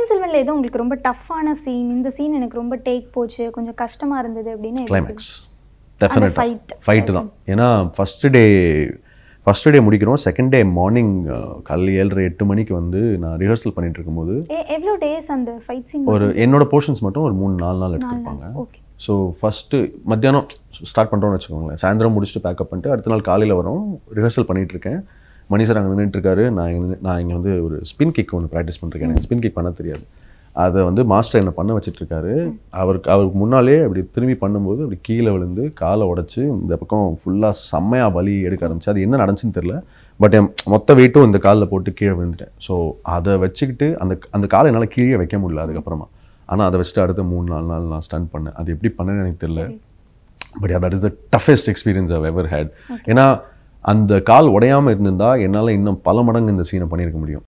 பொன்னியின் செல்வன்ல ஏதோ உங்களுக்கு ரொம்ப டஃப்பான சீன் இந்த சீன் எனக்கு ரொம்ப டேக் போச்சு கொஞ்சம் கஷ்டமா இருந்தது அப்படின்னு எது கிளைமேக்ஸ் fight. டெஃபினட்டாக ஃபைட்டு தான் ஏன்னா ஃபஸ்ட்டு டே ஃபஸ்ட்டு டே முடிக்கிறோம் செகண்ட் டே மார்னிங் காலையில் ஏழரை எட்டு மணிக்கு வந்து நான் ரிஹர்சல் பண்ணிட்டு இருக்கும்போது எ- எவ்வளோ டேஸ் அந்த ஃபைட் சீன் ஒரு என்னோட போர்ஷன்ஸ் மட்டும் ஒரு மூணு நாலு நாள் எடுத்திருப்பாங்க ஓகே ஸோ ஃபஸ்ட்டு மத்தியானம் ஸ்டார்ட் பண்ணுறோம்னு வச்சுக்கோங்களேன் சாயந்தரம் முடிச்சுட்டு பேக்கப் பண்ணிட்டு அடுத்த நாள் காலையில் வரோம் ரிஹர்சல் பண்ணிட்டு இருக்கேன் மணி சார் அங்கே நின்றுட்டு இருக்காரு நான் இங்க நின்னு- நான் இங்கே வந்து ஒரு ஸ்பின் கிக் ஒன்று ப்ராக்டிஸ் பண்ணிருக்கேன் எனக்கு ஸ்பின் கிக் பண்ண தெரியாது அதை வந்து மாஸ்டர் என்ன பண்ண வச்சிட்டு இருக்காரு அவருக்கு அவருக்கு முன்னாலே அப்படி திரும்பி பண்ணும்போது அப்படி கீழே விழுந்து காலை உடைச்சு இந்த பக்கம் ஃபுல்லாக செம்மையாக வலி எடுக்க ஆரம்பிச்சு அது என்ன நடந்துச்சுன்னு தெரில பட் என் மொத்த வெயிட்டும் இந்த காலில் போட்டு கீழே விழுந்துட்டேன் ஸோ அதை வச்சுக்கிட்டு அந்த அந்த காலை என்னால் கீழே வைக்க முடியல அதுக்கப்புறமா ஆனால் அதை வச்சுட்டு அடுத்த மூணு நாலு நாள் நான் ஸ்டன் பண்ணேன் அது எப்படி பண்ணேன்னு எனக்கு தெரியல but that is the toughest experience I've ever had ஏன்னா அந்த கால் உடையாம இருந்திருந்தா என்னால் இன்னும் பல மடங்கு இந்த சீனை பண்ணியிருக்க முடியும்